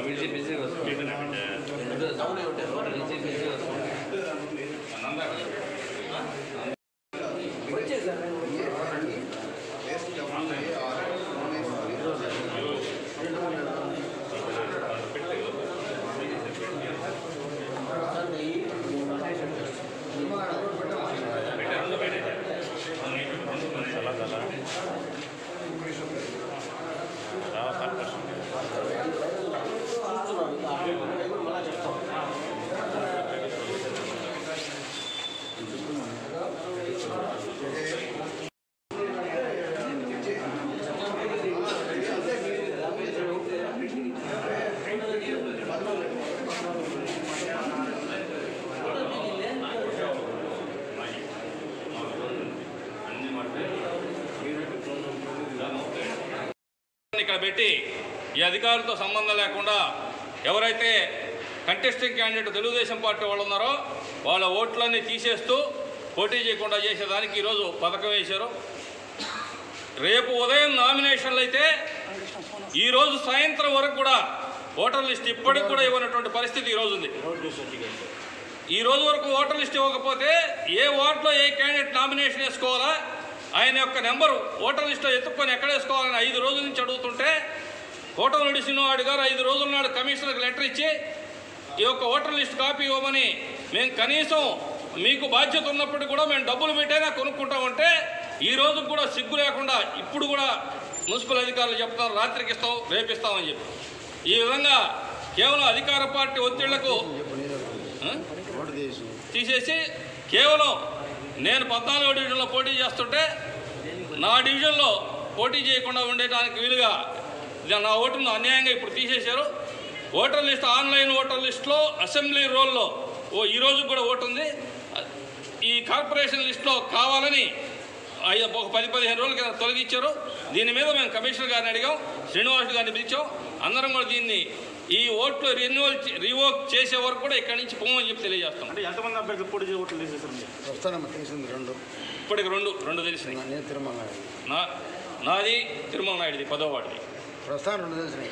Busy busy వస్తుంది busy busy వస్తుంది ఇక్కడ పెట్టి ఈ అధికారులతో సంబంధం లేకుండా ఎవరైతే కంటెస్టింగ్ క్యాండిడేట్ తెలుగుదేశం పార్టీ వాళ్ళు ఉన్నారో వాళ్ళ ఓట్లన్నీ తీసేస్తూ పోటీ చేయకుండా చేసేదానికి ఈరోజు పథకం వేశారు రేపు ఉదయం నామినేషన్లు అయితే ఈరోజు సాయంత్రం వరకు కూడా ఓటర్ లిస్ట్ ఇప్పటికి కూడా ఇవ్వనటువంటి పరిస్థితి ఈరోజు ఉంది ఈ రోజు వరకు ఓటర్ లిస్ట్ ఇవ్వకపోతే ఏ వార్డులో ఏ క్యాండిడేట్ నామినేషన్ వేసుకోవాలా ఆయన యొక్క నెంబరు ఓటర్ లిస్ట్లో ఎత్తుక్కొని ఎక్కడ వేసుకోవాలని ఐదు రోజుల నుంచి అడుగుతుంటే కోటమిరెడ్డి శ్రీనివాడు గారు ఐదు రోజుల నాడు కమిషనర్కి లెటర్ ఇచ్చి ఈ యొక్క ఓటర్ లిస్ట్ కాపీ ఇవ్వమని మేము కనీసం మీకు బాధ్యత ఉన్నప్పటికీ కూడా మేము డబ్బులు పెట్టైనా కొనుక్కుంటామంటే ఈ రోజు కూడా సిగ్గు లేకుండా ఇప్పుడు కూడా మున్సిపల్ అధికారులు చెప్తారు రాత్రికి ఇస్తాం రేపిస్తామని చెప్పి ఈ విధంగా కేవలం అధికార పార్టీ ఒత్తిళ్లకు ఆ? తీసేసి కేవలం నేను పద్నాలుగో డివిజన్లో పోటీ చేస్తుంటే నా డివిజన్లో పోటీ చేయకుండా ఉండేటానికి వీలుగా ఇది నా ఓటును అన్యాయంగా ఇప్పుడు తీసేశారు ఓటర్ లిస్ట్ ఆన్లైన్ ఓటర్ లిస్ట్లో అసెంబ్లీ రోల్లో ఓ ఈ రోజు కూడా ఓటు ఉంది ఈ కార్పొరేషన్ లిస్ట్లో కావాలని ఐ- ఒక పది పదిహేను రోజుల కింద తొలగించారు దీని మీద మేము కమిషనర్ గారిని అడిగాం శ్రీనివాస్ గారిని పిలిచాం అందరం కూడా దీన్ని ఈ ఓట్లు రెన్యువల్ రివోక్ చేసే వరకు కూడా ఇక్కడి నుంచి పోమని చెప్పి తెలియజేస్తాం అంటే ఎంతమంది అభ్యర్థులు పోటీ చేసి ఓట్లు తీసేసారు మీరు వస్తానమ్మా తీసింది రెండు ఇప్పటికి రెండు రెండు తెలిసినాయి నేను తిరుమల నా నాది తిరుమల నాయుడిది పదో వాడిది ప్రస్తుతం రెండు తెలిసినాయి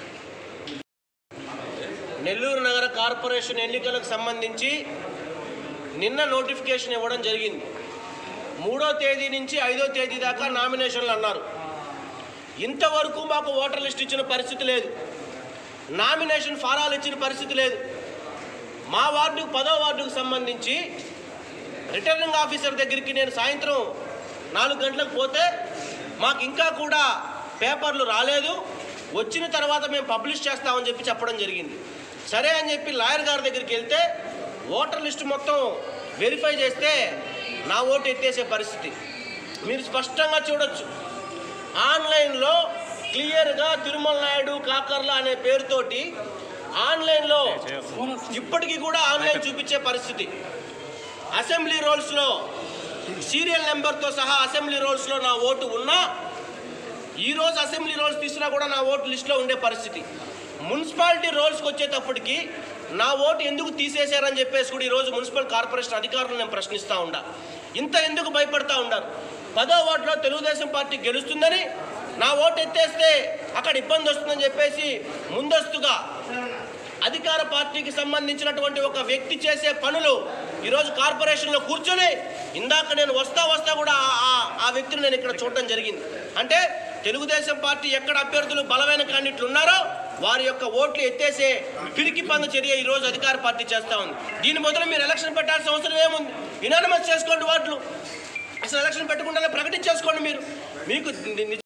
నెల్లూరు నగర కార్పొరేషన్ ఎన్నికలకు సంబంధించి నిన్న నోటిఫికేషన్ ఇవ్వడం జరిగింది మూడో తేదీ నుంచి ఐదో తేదీ దాకా నామినేషన్లు అన్నారు ఇంతవరకు మాకు ఓటర్ లిస్ట్ ఇచ్చిన పరిస్థితి లేదు నామినేషన్ ఫారాలు ఇచ్చిన పరిస్థితి లేదు మా వార్డు పదో వార్డుకు సంబంధించి రిటర్నింగ్ ఆఫీసర్ దగ్గరికి నేను సాయంత్రం నాలుగు గంటలకు పోతే మాకు ఇంకా కూడా పేపర్లు రాలేదు వచ్చిన తర్వాత మేము పబ్లిష్ చేస్తామని చెప్పి చెప్పడం జరిగింది సరే అని చెప్పి లాయర్ గారి దగ్గరికి వెళ్తే ఓటర్ లిస్ట్ మొత్తం వెరిఫై చేస్తే నా ఓటు ఎత్తేసే పరిస్థితి మీరు స్పష్టంగా చూడొచ్చు ఆన్లైన్లో క్లియర్గా తిరుమల నాయుడు కాకర్ల అనే పేరుతోటి ఆన్లైన్లో ఇప్పటికీ కూడా ఆన్లైన్ చూపించే పరిస్థితి అసెంబ్లీ రోల్స్లో సీరియల్ నెంబర్తో సహా అసెంబ్లీ రోల్స్లో నా ఓటు ఉన్నా ఈరోజు అసెంబ్లీ రోల్స్ తీసినా కూడా నా ఓటు లిస్టులో ఉండే పరిస్థితి మున్సిపాలిటీ రోల్స్కి వచ్చేటప్పటికి నా ఓటు ఎందుకు తీసేశారని చెప్పేసి కూడా ఈరోజు మున్సిపల్ కార్పొరేషన్ అధికారులను నేను ప్రశ్నిస్తూ ఉండా ఇంత ఎందుకు భయపడతా ఉండారు పదో వార్డులో తెలుగుదేశం పార్టీ గెలుస్తుందని నా ఓటు ఎత్తేస్తే అక్కడ ఇబ్బంది వస్తుందని చెప్పేసి ముందస్తుగా అధికార పార్టీకి సంబంధించినటువంటి ఒక వ్యక్తి చేసే పనులు ఈరోజు కార్పొరేషన్లో కూర్చొని ఇందాక నేను వస్తా వస్తా కూడా ఆ- ఆ- ఆ వ్యక్తిని నేను ఇక్కడ చూడటం జరిగింది అంటే తెలుగుదేశం పార్టీ ఎక్కడ అభ్యర్థులు బలమైన క్యాండిడేట్లు ఉన్నారో వారి యొక్క ఓట్లు ఎత్తేసే పిరికి పంద చర్య ఈరోజు అధికార పార్టీ చేస్తా ఉంది దీని బదులు మీరు ఎలక్షన్ పెట్టాల్సిన అవసరం ఏముంది ఇనానమస్ చేసుకోండి ఓట్లు అసలు ఎలక్షన్ పెట్టకుండానే ప్రకటించేసుకోండి మీరు మీకు ని-